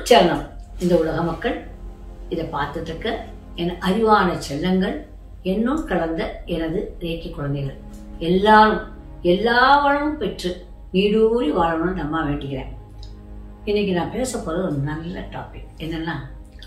சரணம் இந்த உலக மக்கள் இதை பார்த்துட்டு இருக்க என் அறிவான செல்லங்கள் என்னும் கலந்த எனது ரேக்கி குழந்தைகள் எல்லாரும் எல்லா வளமும் பெற்று நீடூழி வாழணும்னு நம்ம வேண்டிக்கிறேன் இன்னைக்கு நான் பேச போறது ஒரு நல்ல டாபிக் என்னன்னா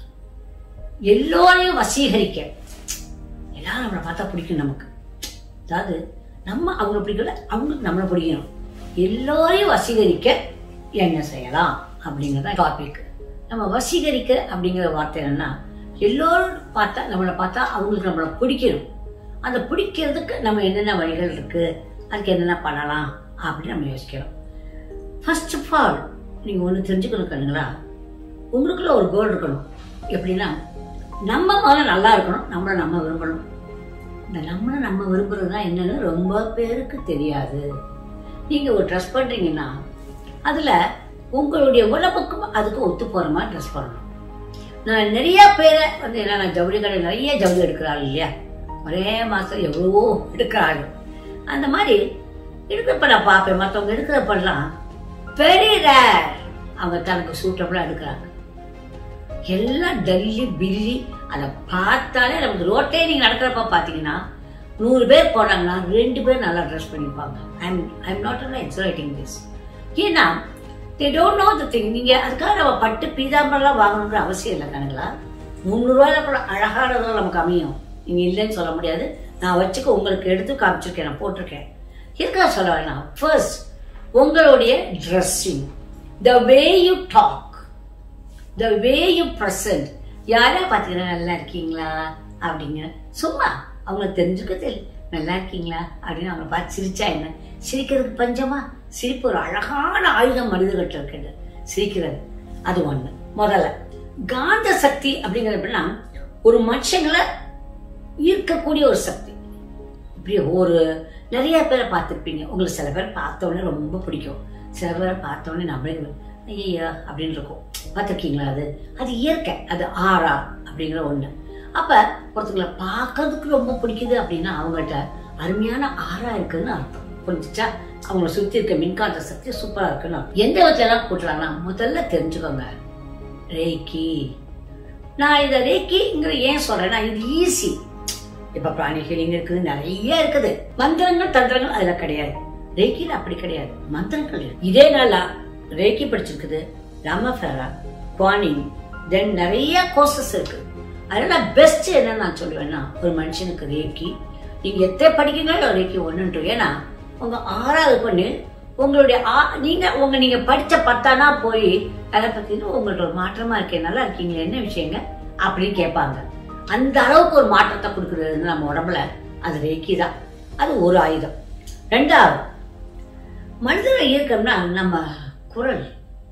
எல்லோரையும் வசீகரிக்க எல்லாரும் நம்மளை பார்த்தா பிடிக்கும் நமக்கு அதாவது நம்ம அவங்களை பிடிக்கல அவங்க நம்மளை பிடிக்கணும் எல்லோரையும் வசீகரிக்க என்ன செய்யலாம் அப்படிங்கிறத டாபிக் நம்ம வசீகரிக்க அப்படிங்கிற வார்த்தை என்னன்னா எல்லோரும் பார்த்தா நம்மளை பார்த்தா அவங்களுக்கு நம்மளை பிடிக்கணும் அந்த பிடிக்கிறதுக்கு நம்ம என்னென்ன வழிகள் இருக்கு அதுக்கு என்னென்ன பண்ணலாம் அப்படின்னு நம்ம யோசிக்கிறோம் ஃபர்ஸ்ட் ஆஃப் ஆல் நீங்கள் ஒன்று தெரிஞ்சுக்கணும் கண்ணுங்களா உங்களுக்குள்ள ஒரு கோல் இருக்கணும் எப்படின்னா நம்ம முதல்ல நல்லா இருக்கணும் நம்மளை நம்ம விரும்பணும் இந்த நம்மளை நம்ம விரும்புறது தான் என்னன்னு ரொம்ப பேருக்கு தெரியாது நீங்கள் ஒரு ட்ரெஸ் பண்ணுறீங்கன்னா அதில் உங்களுடைய உடம்புக்கும் அதுக்கும் ஒத்து போகிற மாதிரி ட்ரெஸ் பண்ணணும் நான் நிறைய பேரை வந்து என்ன ஜவுளி கடை நிறைய ஜவுளி எடுக்கிறாள் இல்லையா ஒரே மாதம் எவ்வளவோ எடுக்கிறாள் அந்த மாதிரி எடுக்கிறப்ப நான் பார்ப்பேன் மற்றவங்க எடுக்கிறப்பெல்லாம் வெரி ரேர் அவங்க தனக்கு சூட்டபுளாக எடுக்கிறாங்க எல்லாம் டல்லி பில்லி அதை பார்த்தாலே நமக்கு ரோட்டே நீங்கள் நடக்கிறப்ப பார்த்தீங்கன்னா நூறு பேர் போனாங்கன்னா ரெண்டு பேர் நல்லா ட்ரெஸ் பண்ணிப்பாங்க I'm I'm not an exciting this ஏன்னா they don't know the thing நீங்கள் அதுக்காக நம்ம பட்டு பீதாம்பரம்லாம் வாங்கணுங்கிற அவசியம் இல்லை கணங்களா முந்நூறுரூவாயில கூட அழகானதும் நமக்கு அமையும் நீங்கள் இல்லைன்னு சொல்ல முடியாது நான் வச்சுக்க உங்களுக்கு எடுத்து காமிச்சிருக்கேன் நான் போட்டிருக்கேன் இருக்கா சொல்ல வேணாம் ஃபர்ஸ்ட் உங்களுடைய dressing the way you talk the way you present யாரா பார்த்தீங்கன்னா நல்லா இருக்கீங்களா அப்படிங்க சும்மா அவங்களுக்கு தெரிஞ்சுக்க தெரியும் நல்லா இருக்கீங்களா அப்படின்னு அவங்கள பார்த்து சிரிச்சா என்ன சிரிக்கிறதுக்கு பஞ்சமா சிரிப்பு ஒரு அழகான ஆயுதம் மனிதர்கிட்ட இருக்குது சிரிக்கிறது அது ஒண்ணு முதல்ல காந்த சக்தி அப்படிங்கிறது எப்படின்னா ஒரு மனுஷங்களை ஈர்க்கக்கூடிய ஒரு சக்தி இப்படி ஒரு நிறைய பேரை பார்த்துருப்பீங்க உங்களுக்கு சில பேர் பார்த்த உடனே ரொம்ப பிடிக்கும் சில பேரை பார்த்த உடனே நம்மளே ஐயா அப்படின்னு இருக்கும் பார்த்துருக்கீங்களா அது அது இயற்கை அது ஆறா அப்படிங்கிற ஒண்ணு அப்ப ஒருத்தங்களை பார்க்கறதுக்கு ரொம்ப பிடிக்குது அப்படின்னா அவங்கள்ட்ட அருமையான ஆறா இருக்குன்னு அர்த்தம் புரிஞ்சுச்சா அவங்கள சுத்தி இருக்க மின்காந்த சக்தி சூப்பரா இருக்குன்னு அர்த்தம். எந்த விதத்துல எல்லாம் கூட்டுறாங்கன்னா முதல்ல தெரிஞ்சுக்கோங்க ரேக்கி நான் இதை ரேக்கிங்கிற ஏன் சொல்றேன்னா இது ஈஸி இப்ப பிராணி ஹீலிங் இருக்குது நிறைய இருக்குது மந்திரங்கள் தந்திரங்கள் அதுல கிடையாது ரேக்கில அப்படி கிடையாது மந்திரங்கள் இருக்கு. இதே நாளா ரேக்கி படிச்சிருக்குது ராமஃபேரா குவானிங் தென் நிறைய கோர்சஸ் இருக்கு அதனால பெஸ்ட் என்ன நான் சொல்லுவேன்னா ஒரு மனுஷனுக்கு ரேக்கி நீங்க எத்தனை படிக்கிறீங்களோ ரேக்கி ஒண்ணுன்ட்டு ஏன்னா உங்க ஆறாவது பண்ணு உங்களுடைய ஆ- நீங்க உங்க நீங்க படிச்ச பத்தானா போய் அதை பத்தின உங்கள்ட்ட ஒரு மாற்றமா இருக்கேன் நல்லா இருக்கீங்களா என்ன விஷயங்க அப்படின்னு கேட்பாங்க அந்த அளவுக்கு ஒரு மாற்றத்தை கொடுக்குறது நம்ம உடம்புல அது ரேக்கி தான் அது ஒரு ஆயுதம் ரெண்டாவது மனிதனை ஈர்க்கம்னா நம்ம குரல்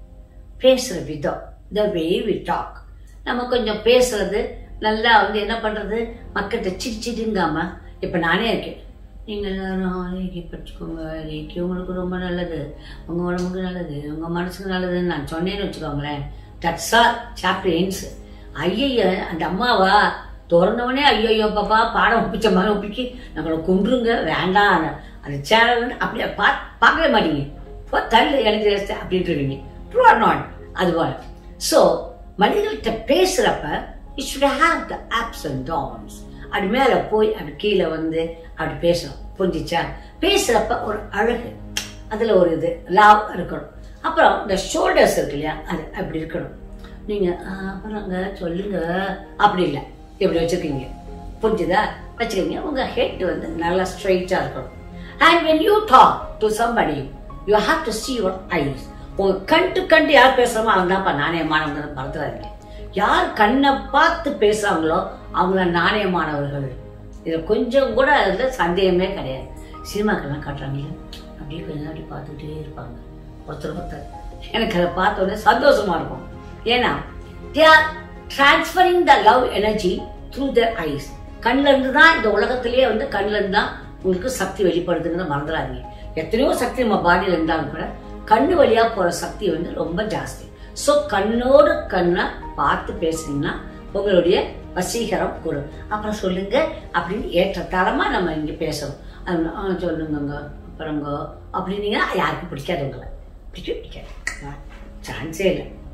பேசுற விதம் த வே வி டாக் நம்ம கொஞ்சம் பேசுறது நல்லா வந்து என்ன பண்றது மக்கள்கிட்ட சிரி சிரிங்காம இப்ப நானே இருக்கேன் நீங்க எல்லாரும் ரேக்கி படிச்சுக்கோங்க ரேக்கி உங்களுக்கு ரொம்ப நல்லது உங்க உடம்புக்கு நல்லது உங்க மனசுக்கு நல்லதுன்னு நான் சொன்னேன்னு வச்சுக்கோங்களேன் தட்ஸ் ஆல் சாப்டர் எயின்ஸ் ஐயய்ய அந்த அம்மாவா திறந்தவனே ஐயோ பாப்பா பாடம் ஒப்பிச்ச மாதிரி ஒப்பிக்கி நம்மளை கொன்றுங்க வேண்டாம் அந்த சேனல் அப்படியே பா பார்க்கவே மாட்டீங்க இப்போ தள்ளு எனக்கு rest அப்படின்ட்டு இருக்கீங்க ட்ரூ ஆர் நாட் அது போல ஸோ மனிதர்கள்ட்ட பேசுறப்ப it should have the ups and downs அப்படி மேல போய் அப்படி கீழே வந்து அப்படி பேசணும் புரிஞ்சிச்சா பேசுறப்ப ஒரு அழகு அதுல ஒரு இது லாவ் இருக்கணும் அப்புறம் இந்த ஷோல்டர்ஸ் இருக்கு இல்லையா அது அப்படி இருக்கணும் நீங்க "ஆ, அப்புறங்க சொல்லுங்க அப்படி இல்லை இப்படி வச்சிருக்கீங்க புரிஞ்சுதா வச்சுக்கோங்க உங்க ஹெட் வந்து நல்லா ஸ்ட்ரைட்டா இருக்கணும் and when you talk to somebody you have to see your eyes உங்க கண் டு கண்டு யார் பேசுறோமோ அவங்க தான்ப்பா நாணயமானவங்க மறந்துடாதீங்க யார் கண்ணை பார்த்து பேசுறாங்களோ அவங்கள நாணயமானவர்கள் இதுல கொஞ்சம் கூட அதுல சந்தேகமே கிடையாது சினிமாக்கெல்லாம் காட்டுறாங்கல்ல அப்படியே கொஞ்ச நாள் அப்படி பார்த்துட்டே இருப்பாங்க ஒருத்தர் ஒருத்தர் எனக்கு அதை பார்த்த உடனே சந்தோஷமா இருக்கும் ஏன்னா they are transferring the love energy through their eyes கண்ணுல இருந்து தான் இந்த உலகத்திலேயே வந்து கண்ணுல இருந்து தான் உங்களுக்கு சக்தி வெளிப்படுதுங்கிறத மறந்துடாதீங்க எத்தனையோ சக்தி நம்ம பாடியில இருந்தாலும் கூட கண்ணு வழியா போற சக்தி வந்து ரொம்ப ஜாஸ்தி சோ கண்ணோடு கண்ணை பார்த்து பேசுனீங்கன்னா உங்களுடைய வசீகரம் கூடும் அப்புறம் சொல்லுங்க அப்படின்னு ஏற்றத்தாழமா நம்ம இங்க பேசணும் அது, ஆ, சொல்லுங்கங்க அப்புறங்க அப்படின்னீங்கன்னா யாருக்கும் பிடிக்காது உங்களை பிடிக்கவே பிடிக்காது சான்ஸே இல்லை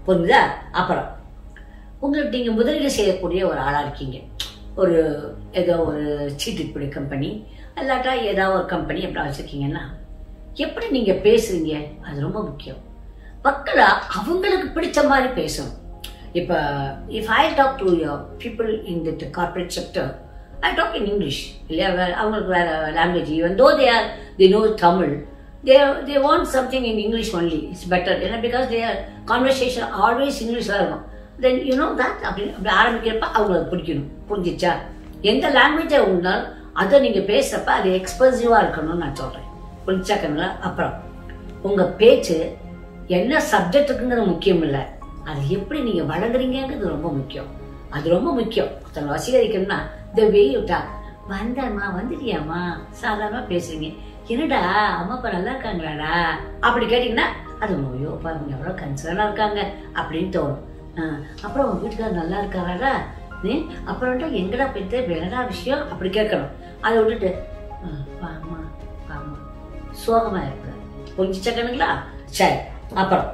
புரிஞ்சுதா அப்புறம் உங்களுக்கு நீங்கள் முதலீடு செய்யக்கூடிய ஒரு ஆளாக இருக்கீங்க ஒரு ஏதோ ஒரு சீட்டுப்பிடி கம்பெனி இல்லாட்டா ஏதாவது ஒரு கம்பெனி அப்படி வச்சுருக்கீங்கன்னா எப்படி நீங்கள் பேசுறீங்க அது ரொம்ப முக்கியம் மக்களை அவங்களுக்கு பிடிச்ச மாதிரி பேசணும் இப்போ if I talk to your people in the corporate sector I talk in English இல்லையா வேற அவங்களுக்கு வேற language even though they are the know Tamil they they want something in English only it's better ஏன்னா பிகாஸ் தே கான்வர்சேஷன் ஆல்வேஸ் இங்கிலீஷில் இருக்கும் then you know that அப்படி அப்படி ஆரம்பிக்கிறப்ப அவங்களுக்கு பிடிக்கணும் புரிஞ்சிச்சா எந்த லாங்குவேஜை உங்களால் அதை நீங்கள் பேசுகிறப்ப அது எக்ஸ்பென்சிவாக இருக்கணும்னு நான் சொல்கிறேன் புரிஞ்சாக்கங்களா அப்புறம் உங்கள் பேச்சு என்ன சப்ஜெக்ட்டுக்குங்கிறது முக்கியம் இல்லை அது எப்படி நீங்கள் வழங்குறீங்கிறது ரொம்ப முக்கியம் அது ரொம்ப முக்கியம் ஒருத்தங்க வசீகரிக்கணும்னா த வே யூ டாக் வந்தேம்மா வந்துட்டியாம்மா சாதாரணமாக பேசுறீங்க என்னடா அம்மா அப்பா நல்லா இருக்காங்களாடா அப்படி கேட்டிங்கன்னா அது ஐயோ அப்பா அவங்க எவ்வளோ கன்சர்னாக இருக்காங்க அப்படின்னு தோணும் ஆ, அப்புறம் உங்க வீட்டுக்காரர் நல்லா இருக்காராடா நீ அப்புறம்டா எங்கடா போயிட்டு வேறடா விஷயம் அப்படி கேட்கணும் அதை விட்டுட்டு "ஆ, வாம்மா வாம்மா சோகமா இருக்கிற புரிஞ்சுச்சக்கணுங்களா சரி அப்புறம்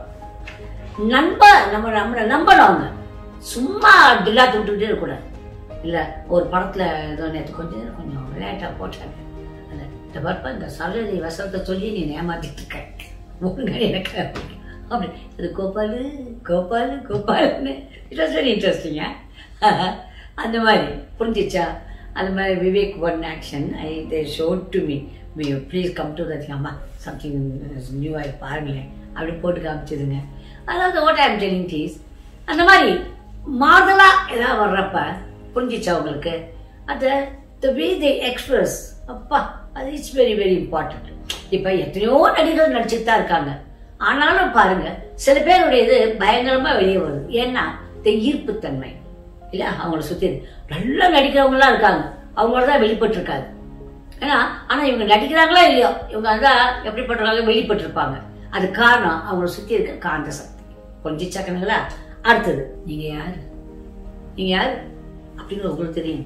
நம்ப நம்ம நம்மளை நம்பணும் அவங்க சும்மா டில்லா விட்டுக்கிட்டே இருக்கக்கூடாது இல்லை ஒரு படத்தில் ஏதோ நேற்று கொஞ்சம் நேரம் கொஞ்சம் விளையாட்டாக போட்டாங்க அந்த இந்த பருப்பா இந்த சரதி வசனத்தை சொல்லி நீ ஏமாத்திட்டு இருக்க ஒழுங்கா எனக்கு அப்படி இது கோபாலு கோபாலு கோபாலுன்னு இட் வாஸ் வெரி இன்ட்ரெஸ்டிங்க அந்த மாதிரி புரிஞ்சிச்சா அந்த மாதிரி Vivek one action I they showed to me me please come to that அம்மா சம்திங் நியூவாக பாருங்களேன் அப்படி போட்டு காமிச்சதுங்க அதாவது ஓட் ஐம் டெலிங் டீஸ் அந்த மாதிரி மாறுதலாக ஏதாவது வர்றப்ப புரிஞ்சிச்சா உங்களுக்கு அது த வே தே எக்ஸ்பிரஸ் அப்பா அது இட்ஸ் வெரி வெரி இம்பார்ட்டன்ட் இப்போ எத்தனையோ நடிகர்கள் நடிச்சுட்டு தான் இருக்காங்க ஆனாலும் பாருங்க சில பேருடைய இது பயங்கரமா வெளியே வருது ஏன்னா இந்த ஈர்ப்புத்தன்மை இல்ல அவங்கள சுத்தி நல்லா நடிக்கிறவங்களாம் இருக்காங்க அவங்களோட தான் வெளிப்பட்டிருக்காது ஏன்னா ஆனா இவங்க நடிக்கிறாங்களா இல்லையோ இவங்க அதான் எப்படிப்பட்டிருக்காங்க வெளிப்பட்டிருப்பாங்க அது காரணம் அவங்கள சுத்தி இருக்க காந்த சக்தி கொஞ்சம் சக்கனுங்களா அடுத்தது நீங்க யாரு நீங்க யாரு அப்படின்னு உங்களுக்கு தெரியும்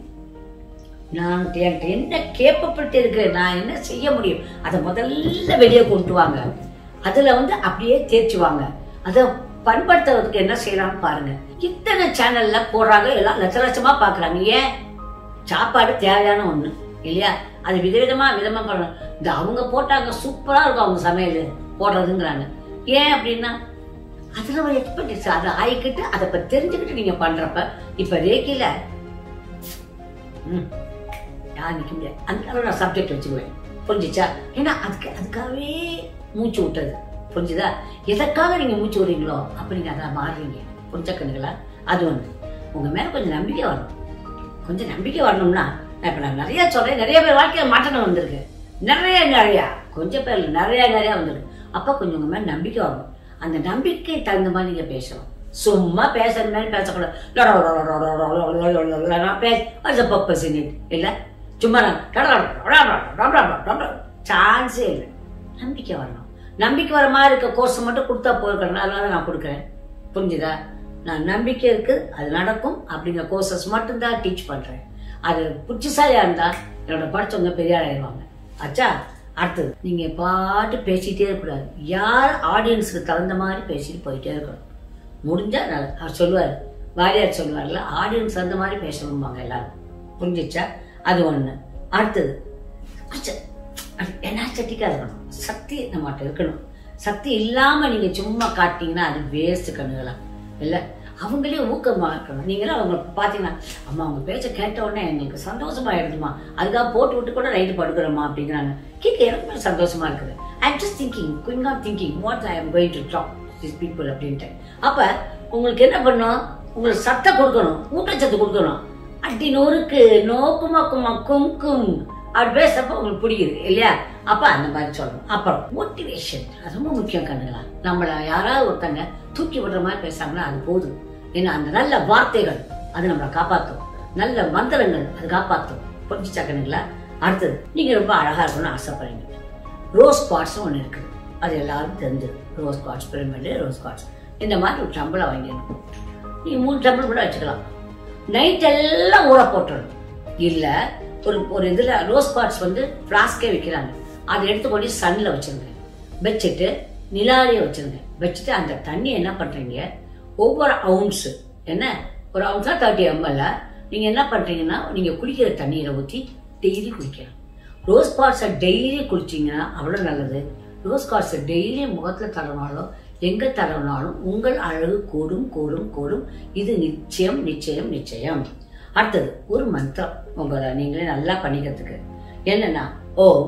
நான் என்கிட்ட என்ன கேப்பபிலிட்டி இருக்கு நான் என்ன செய்ய முடியும் அதை முதல்ல வெளியே கொண்டு வாங்க அதுல வந்து அப்படியே தேய்ச்சுவாங்க அதை பண்படுத்துறதுக்கு என்ன செய்யலாம்னு பாருங்க இத்தனை சேனல்ல போடுறாங்க எல்லாம் லட்ச லட்சமா பாக்குறாங்க ஏன் சாப்பாடு தேவையான ஒண்ணு இல்லையா அது விதவிதமா விதமா பண்ணணும் இந்த அவங்க போட்டாங்க சூப்பரா இருக்கும் அவங்க சமையல் போடுறதுங்கிறாங்க ஏன் அப்படின்னா அதுல ஒரு எக்ஸ்பெக்டேஷன் அதை ஆயிக்கிட்டு அதை பத்தி தெரிஞ்சுக்கிட்டு நீங்க பண்றப்ப இப்ப ரேக்கில ம் யார் நிக்க முடியாது அந்த அளவு நான் சப்ஜெக்ட் வச்சுக்குவேன் புரிஞ்சுச்சா ஏன்னா அதுக்கு அதுக்காகவே மூச்சு விட்டது புரிஞ்சுதா எதற்காக நீங்க மூச்சு விடுறீங்களோ அப்ப நீங்க அதை மாறுறீங்க புரிஞ்ச கண்ணுங்களா அது ஒண்ணு உங்க மேல கொஞ்சம் நம்பிக்கை வரணும் கொஞ்சம் நம்பிக்கை வரணும்னா நான் இப்ப நான் நிறைய சொல்றேன் நிறைய பேர் வாழ்க்கையில மாற்றம் வந்திருக்கு நிறைய நிறைய கொஞ்சம் பேர் இல்ல, நிறைய நிறைய வந்திருக்கு அப்ப கொஞ்சம் உங்க மேல நம்பிக்கை வரணும் அந்த நம்பிக்கை தகுந்த மாதிரி நீங்க பேசணும் சும்மா பேசுற மாதிரி பேசக்கூடாது நான் பேச வாட்ஸ் பர்பஸ் இன் இட் இல்ல சும்மா சான்ஸே இல்லை நம்பிக்கை வரணும் நம்பிக்கை வர மாதிரி இருக்க கோர்ஸ் மட்டும் கொடுத்தா போயிருக்கணும் அதனால நான் கொடுக்குறேன் புரிஞ்சுதா நான் நம்பிக்கை இருக்கு அது நடக்கும் அப்படிங்கிற கோர்சஸ் மட்டும்தான் டீச் பண்றேன் அது புத்திசாலியா இருந்தா என்னோட படிச்சவங்க பெரிய ஆளாயிருவாங்க ஆச்சா அடுத்தது நீங்க பாட்டு பேசிட்டே இருக்கக்கூடாது யார் ஆடியன்ஸுக்கு தகுந்த மாதிரி பேசிட்டு போயிட்டே இருக்கணும் முடிஞ்சா நல்ல அவர் சொல்லுவார் வாரியார் சொல்லுவார்ல ஆடியன்ஸ் அந்த மாதிரி பேசணும்பாங்க எல்லாரும் புரிஞ்சிச்சா அது ஒண்ணு அடுத்தது கொஞ்சம் எனர்ஜெட்டிக்கா இருக்கணும் சக்தி நம்மகிட்ட இருக்கணும் சக்தி இல்லாம நீங்க சும்மா காட்டிங்கன்னா அது வேஸ்ட் கண்ணுகளா இல்ல அவங்களே ஊக்கமா இருக்கணும் நீங்களும் அவங்க பாத்தீங்கன்னா அம்மா அவங்க பேச்ச கேட்ட உடனே எங்களுக்கு சந்தோஷமா ஆயிடுதுமா அதுக்காக போட்டு விட்டு கூட நைட்டு படுக்கிறோமா அப்படிங்கிறாங்க கேட்க எனக்குமே சந்தோஷமா இருக்குது I just thinking going on thinking what I am going to talk this people அப்படின்ட்டு அப்ப உங்களுக்கு என்ன பண்ணும் உங்களுக்கு சத்தம் கொடுக்கணும் ஊட்டச்சத்து கொடுக்கணும் அடி நொறுக்கு நோக்குமா குமா கும்கும் அப்படி பேசுறப்ப உங்களுக்கு பிடிக்குது இல்லையா அப்ப அந்த மாதிரி சொல்லணும் அப்புறம் மோட்டிவேஷன் அது ரொம்ப முக்கியம் கண்ணுங்களா நம்மள யாராவது ஒருத்தங்க தூக்கி விடுற மாதிரி பேசாங்கன்னா அது போதும் ஏன்னா அந்த நல்ல வார்த்தைகள் அது நம்மளை காப்பாற்றும் நல்ல மந்திரங்கள் அது காப்பாற்றும் புரிஞ்சுச்சா கண்ணுங்களா அடுத்தது நீங்க ரொம்ப அழகா இருக்கணும்னு ஆசைப்படுறீங்க ரோஸ் குவாட்ஸ் ஒன்று இருக்குது அது எல்லாரும் தெரிஞ்சது rose quartz pyramid rose quartz இந்த மாதிரி ஒரு டம்பிளை வாங்கிடணும் நீங்க மூணு டம்பிள் கூட வச்சுக்கலாம் நைட் எல்லாம் ஊற போட்டுடணும் இல்ல ஒரு ஒரு இதுல ரோஸ் குவாட்ஸ் வந்து ஃப்ளாஸ்கே விற்கிறாங்க அதை எடுத்து கொண்டு சன்ல வச்சிருங்க வச்சுட்டு நிலாரியை வச்சிருங்க வச்சுட்டு அந்த தண்ணி என்ன பண்றீங்க ஒவ்வொரு அவுன்ஸு என்ன ஒரு அவுன்ஸா தேர்ட்டி எம்எல்ல நீங்க என்ன பண்றீங்கன்னா நீங்க குடிக்கிற தண்ணீரை ஊற்றி டெய்லி குடிக்கலாம் ரோஸ் கார்ட்ஸை டெய்லி குடிச்சீங்கன்னா அவ்வளோ நல்லது ரோஸ் கார்ட்ஸை டெய்லி முகத்தில் தடவினாலும் எங்கே தடவினாலும் உங்கள் அழகு கூடும் கூடும் கூடும் இது நிச்சயம் நிச்சயம் நிச்சயம் அடுத்தது ஒரு மந்திரம் உங்களை நீங்களே நல்லா பண்ணிக்கிறதுக்கு என்னன்னா ஓம்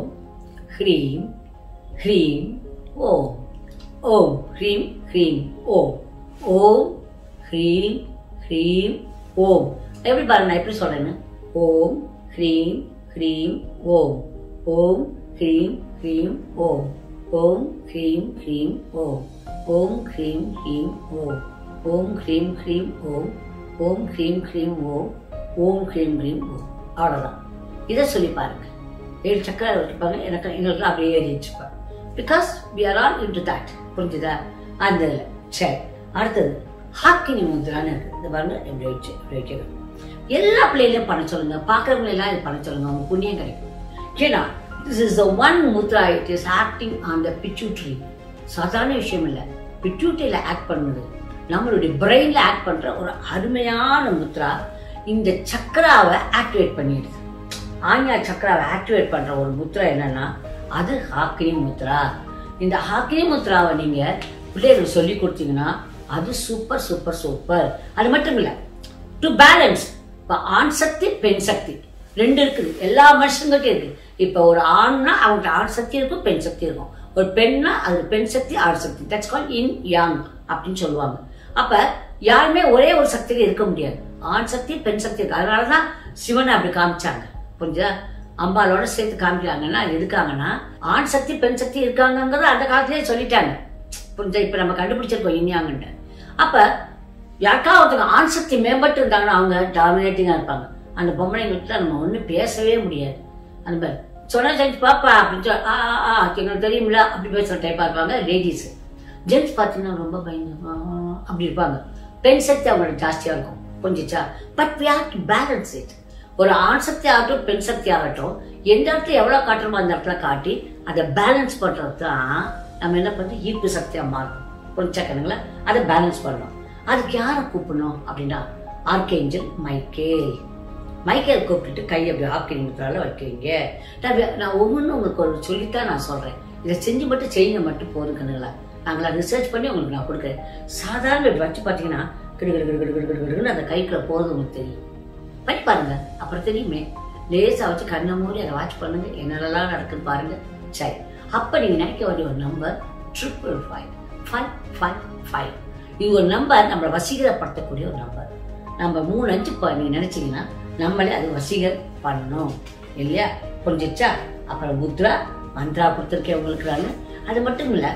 ஹ்ரீம் ஹ்ரீம் ஓம் ஓம் ஹ்ரீம் ஹ்ரீம் ஓம் ஓம் ஹ்ரீம் ஹ்ரீம் ஓம் எப்படி பாருங்க நான் எப்படி சொல்றேன்னு ஓம் ஹ்ரீம் ஹ்ரீம் ஓம் ஓம் ஹ்ரீம் ஹ்ரீம் ஓம் ஓம் ஹ்ரீம் ஹ்ரீம் ஓம் ஓம் ஹ்ரீம் ஹ்ரீம் ஓம் ஓம் ஹ்ரீம் ஹ்ரீம் ஓம் ஓம் ஹ்ரீம் ஹ்ரீம் ஓம் ஓம் ஹ்ரீம் ஹ்ரீம் ஓம் அவ்வளோதான் இதை சொல்லி பாருங்க ஏழு சக்கரை வச்சுப்பாங்க எனக்கு எங்களுக்கு அப்படியே ஏறி வச்சுப்பாங்க because we are all into that புரிஞ்சுதா அந்த இதுல. சரி அடுத்தது ஹாக்கினி முத்ரான்னு இருக்கு இந்த பாருங்க எப்படி வச்சு இப்படி வைக்கணும் எல்லா பிள்ளைகளையும் பண்ண சொல்லுங்க பார்க்குறவங்களை எல்லாம் இது பண்ண சொல்லுங்க அவங்க புண்ணியம் கிடைக்கும் ஏன்னா this is the one mudra it is acting on the pituitary சாதாரண விஷயம் இல்லை பிட்யூட்டியில் ஆக்ட் பண்ணுது நம்மளுடைய பிரெயினில் ஆக்ட் பண்ணுற ஒரு அருமையான முத்ரா இந்த சக்கராவை ஆக்டிவேட் பண்ணிடுது ஆஞ்ஞா சக்கராவை ஆக்டிவேட் பண்ற ஒரு முத்ரா என்னன்னா அது ஹாக்கினி முத்ரா இந்த ஹாக்கினி முத்ராவை நீங்க பிள்ளைகளுக்கு சொல்லி கொடுத்தீங்கன்னா அது சூப்பர் சூப்பர் சூப்பர் அது மட்டும் இல்ல டு பேலன்ஸ் இப்போ ஆண் சக்தி பெண் சக்தி ரெண்டு இருக்குது எல்லா மனுஷங்கள்ட்டும் இருக்கு இப்போ ஒரு ஆண்னா அவங்கள்ட்ட ஆண் சக்தி இருக்கும் பெண் சக்தி இருக்கும் ஒரு பெண்ணா அது பெண் சக்தி ஆண் சக்தி தட்ஸ் கால் இன் யாங் அப்படின்னு சொல்லுவாங்க அப்ப யாருமே ஒரே ஒரு சக்தியில இருக்க முடியாது ஆண் சக்தி பெண் சக்தி இருக்கு அதனாலதான் சிவனை அப்படி காமிச்சாங்க புரிஞ்சா அம்பாலோட சேர்த்து காமிக்கிறாங்கன்னா அது எதுக்காங்கன்னா ஆண் சக்தி பெண் சக்தி இருக்காங்கங்கிறத அந்த காலத்திலேயே சொல்லிட்டாங்க புரிஞ்சா இப்ப நம்ம கண்டுபிடிச்சிருக்கோம் இனியாங்கன்ட்டு அப்ப யாருக்கா ஒருத்தவங்க ஆண் சக்தி மேம்பட்டு இருந்தாங்கன்னா அவங்க டாமினேட்டிங்கா இருப்பாங்க அந்த பொம்பளைங்களுக்கு நம்ம ஒண்ணும் பேசவே முடியாது அந்த மாதிரி சொன்னா ஜென்ஸ் பாப்பா அப்படின்னு சொல்லி ஆ ஆ, ஆ எங்களுக்கு தெரியுமில்ல அப்படி பேசுற டைப்பா இருப்பாங்க லேடிஸ் ஜென்ஸ் பார்த்தீங்கன்னா ரொம்ப பயந்து ஆ, அப்படி இருப்பாங்க பெண் சக்தி அவங்களோட ஜாஸ்தியா இருக்கும் புரிஞ்சுச்சா but we have to balance it ஒரு ஆண் சக்தி ஆகட்டும் பெண் சக்தி ஆகட்டும் எந்த இடத்துல எவ்வளவு காட்டுறோமோ அந்த இடத்துல காட்டி அதை பேலன்ஸ் பண்றது தான் நம்ம என்ன பண்றோம் ஈர்ப்பு சக்தியா மாறும் புரிஞ்சாக்கணுங்களா அதை பேலன்ஸ் பண்ணணும் அதுக்கு யாரை கூப்பிடணும் அப்படின்னா ஆர்கேஞ்சல் மைக்கேல் மைக்கேல் கூப்பிட்டுட்டு கை அப்படி ஆக்கிரமித்தால வைக்கிறீங்க நான் வே- நான் ஒவ்வொன்றும் உங்களுக்கு ஒரு சொல்லித்தான் நான் சொல்றேன் இதை செஞ்சு மட்டும் செய்யுங்க மட்டும் போதுக்கணுங்களா நாங்களா ரிசர்ச் பண்ணி உங்களுக்கு நான் கொடுக்குறேன் சாதாரண இப்படி வச்சு பார்த்தீங்கன்னா கிடு கிடு கிடு கிடு கிடு கிடுன்னு அந்த கைக்குள்ள போகுது உங்களுக்கு தெரியும் பண்ணி பாருங்க அப்புறம் தெரியுமே லேசா வச்சு கண்ணை மூடி அதை வாட்ச் பண்ணுங்க என்னெல்லாம் நடக்குது பாருங்க சரி அப்ப நீங்க நினைக்க வேண்டிய ஒரு number triple five five five five இது ஒரு நம்பர் நம்மளை வசீகரப்படுத்தக்கூடிய ஒரு நம்பர் நம்ம மூணு அஞ்சு ப- நீங்க நினைச்சீங்கன்னா நம்மளே அது வசீகர் பண்ணணும் இல்லையா புரிஞ்சிச்சா அப்புறம் முத்ரா மந்த்ரா கொடுத்துருக்கேன் உங்களுக்கு நான் அது மட்டும் இல்ல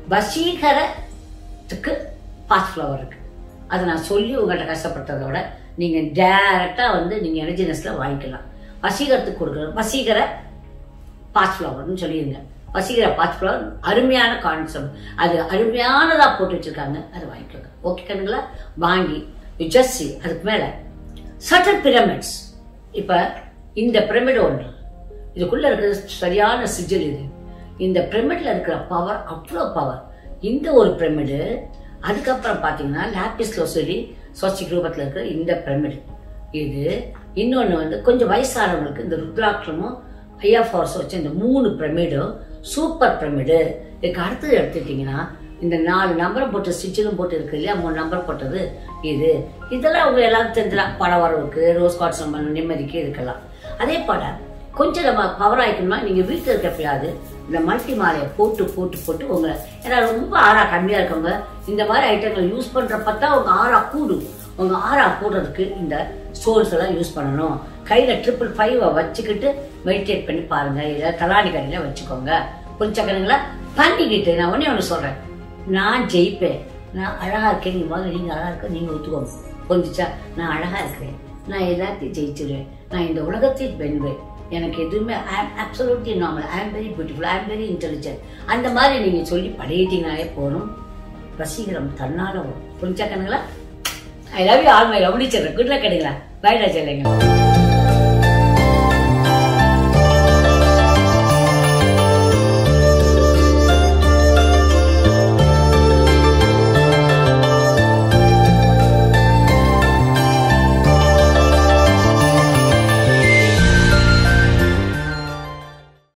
வசீகரத்துக்கு பாஸ் ஃப்ளவர் இருக்கு அதை நான் சொல்லி உங்கள்கிட்ட கஷ்டப்படுறதை விட நீங்க டைரக்டா வந்து நீங்க எனர்ஜினஸ்ல வாங்கிக்கலாம் வசீகரத்துக்கு கொடுக்குற வசீகர பாஸ் ஃப்ளவர்னு சொல்லிடுங்க வசீகர பாஸ் ஃப்ளவர் அருமையான கான்செப்ட் அது அருமையானதா போட்டு வச்சிருக்காங்க அதை வாங்கிக்கோங்க ஓகே கண்ணுங்களா வாங்கி ஜஸ்ட் அதுக்கு மேல சட்டன் பிரமிட்ஸ் இப்ப இந்த பிரமிட் ஒன்று இதுக்குள்ள இருக்கிறது சரியான சிஜில் இது இந்த பிரமிட்ல இருக்கிற பவர் அவ்வளோ பவர் இந்த ஒரு பிரமிடு அதுக்கப்புறம் பாத்தீங்கன்னா லாப்பிஸ் லோசரி ஸ்வஸ்டிக் ரூபத்துல இருக்கிற இந்த பிரமிடு இது இன்னொன்னு வந்து கொஞ்சம் வயசானவங்களுக்கு இந்த ருத்ராட்சமும் ஐயா ஃபார்ஸ் வச்ச இந்த மூணு பிரமிடும் சூப்பர் பிரமிடு இதுக்கு அடுத்தது எடுத்துட்டீங்கன்னா இந்த நாலு நம்பரும் போட்டு ஸ்டிச்சிலும் போட்டு இருக்கு இல்லையா மூணு நம்பர் போட்டது இது இதெல்லாம் அவங்க எல்லாரும் தெரிஞ்சிடலாம் பண வரவுக்கு ரோஸ் கார்ட்ஸ் நம்ம நிம்மதிக்கு இதுக்கெல்லாம் அதே போல கொஞ்சம் நம்ம பவர் ஆயிக்கணுமா நீங்க வீட்டில் இருக்கப்பயாவது இந்த மல்டி மாலையை போட்டு போட்டு போட்டு உங்களை ஏன்னா ரொம்ப ஆறா கம்மியா இருக்கவங்க இந்த மாதிரி ஐட்டங்களை யூஸ் பண்றப்ப தான் உங்க ஆறா கூடும் உங்க ஆறா கூடுறதுக்கு இந்த ஸ்டோன்ஸ் எல்லாம் யூஸ் பண்ணணும் கையில ட்ரிபிள் ஃபைவ் வச்சுக்கிட்டு மெடிடேட் பண்ணி பாருங்க இல்ல தலாணி கடையில வச்சுக்கோங்க புரிஞ்சக்கணுங்களா பண்ணிக்கிட்டு நான் ஒண்ணே ஒன்று சொல்றேன் நான் ஜெயிப்பேன் நான் அழகா இருக்கேன் நீங்க முதல்ல நீங்க அழகா இருக்க நீங்க ஒத்துக்கோங்க புரிஞ்சுச்சா நான் அழகா இருக்கிறேன் நான் எல்லாத்தையும் ஜெயிச்சிருவேன் நான் இந்த உலகத்தையும் வெல்வேன் எனக்கு எதுவுமே ஐ ஆம் absolutely normal I am very beautiful I am very intelligent அந்த மாதிரி நீங்க சொல்லி படையிட்டீங்கனாலே போகணும் வசீகரம் தன்னால வரும் புரிஞ்சாக்கணுங்களா I love you all my love teacher good luck கிடைங்களா பை ராஜா இல்லைங்க